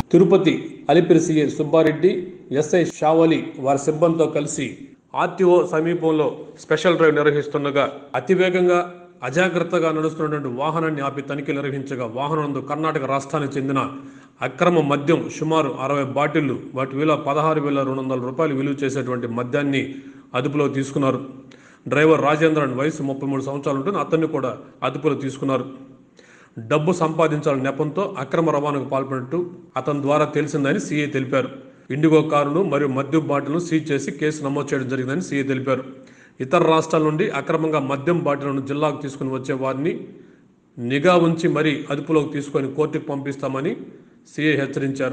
Tirupati Alipiri CI Subbareddy SI Shavali వారి సిబ్బందితో కలిసి ఆర్టీఓ సమీపంలో స్పెషల్ డ్రైవ్ నిర్వహిస్తుండగా అతివేగంగా అజాగ్రత్తగా నడుస్తున్నటువంటి వాహనాన్ని ఆపి తనిఖీ నిర్వహించగా వాహనంలో కర్ణాటక రాష్ట్రానికి చెందిన అక్రమ మద్యం సుమారు అరవై బాటిళ్లు వాటి విలువ పదహారు వేల రెండు వందల రూపాయలు విలువ చేసేటువంటి మద్యాన్ని అదుపులో తీసుకున్నారు డ్రైవర్ రాజేంద్రన్ వయసు ముప్పై మూడు సంవత్సరాలు ఉంటుంది అతన్ని కూడా అదుపులో తీసుకున్నారు డబ్బు సంపాదించాలని నెపంతో అక్రమ రవాణాకు పాల్పడినట్టు అతని ద్వారా తెలిసిందని సీఐ తెలిపారు ఇండిగో కారును మరియు మద్యం బాటిల్ను సీజ్ చేసి కేసు నమోదు చేయడం జరిగిందని సీఐ తెలిపారు ఇతర రాష్ట్రాల నుండి అక్రమంగా మద్యం బాటిళ్లను జిల్లాకు తీసుకుని వచ్చే వారిని నిఘా ఉంచి మరీ అదుపులోకి తీసుకొని కోర్టుకు పంపిస్తామని సీఐ హెచ్చరించారు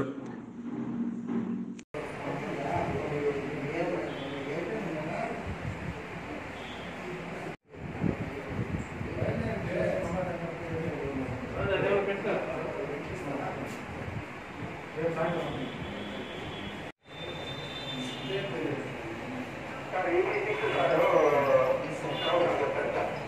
సార్ ఈ సిక్స్ సార్